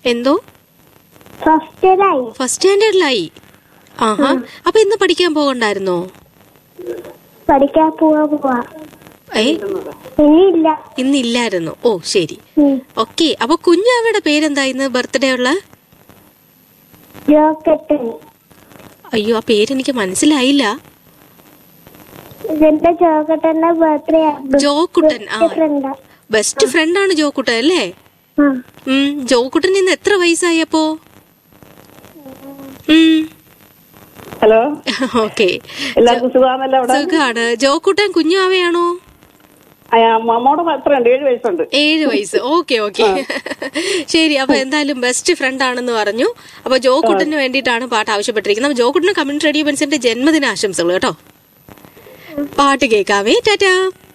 എന്തോ ഫസ്റ്റിലായി ഫസ്റ്റ് സ്റ്റാൻഡേർഡിലായി ആഹാ അപ്പൊ ഇന്ന് പഠിക്കാൻ പോകണ്ടായിരുന്നോ പഠിക്കാൻ പോവാ പോവാ ഏ ഇനിയില്ല ഇന്നില്ലായിരുന്നു ഓ ശരി ഉം. ഓക്കെ അപ്പൊ കുഞ്ഞാവയുടെ പേരെന്താ ഇന്ന് ബർത്ത്ഡേ ഉള്ള ജോക്കറ്റ് അയ്യോ ആ പേരെനിക്ക് മനസ്സിലായില്ല ഇതിന്റെ ജോക്കട്ടന്റെ ബർത്ത്ഡേ ജോക്കുട്ടൻ ആ ഫ്രണ്ടാ ബെസ്റ്റ് ഫ്രണ്ട് ആണ് ജോക്കുട്ടൻ അല്ലേ ആ ഉം ജോക്കുട്ടൻ ഇന്ന് എത്ര വയസ്സായി അപ്പോ ഉം ഹലോ ഓക്കെ എല്ലാവർക്കും സുഖമാണല്ലോ അവിടെ സുഖാണ് ജോക്കുട്ടൻ കുഞ്ഞാവയാണോ ആ, അമ്മോടെ എത്രയുണ്ട് ഏഴ് വയസ്സുണ്ട് ഏഴ് വയസ്സ് ഓക്കെ ഓക്കെ ശരി അപ്പൊ എന്തായാലും ബെസ്റ്റ് ഫ്രണ്ട് ആണെന്ന് പറഞ്ഞു അപ്പൊ ജോക്കുട്ടന് വേണ്ടിയിട്ടാണ് പാട്ട് ആവശ്യപ്പെട്ടിരിക്കുന്നത് അപ്പൊ ജോക്കുട്ടന് കമ്മ്യൂണിറ്റി റേഡിയോ ബെൻസിന്റെ ജന്മദിന ആശംസകൾ കേട്ടോ പാട്ട് കേൾക്കാവേ ടാറ്റാ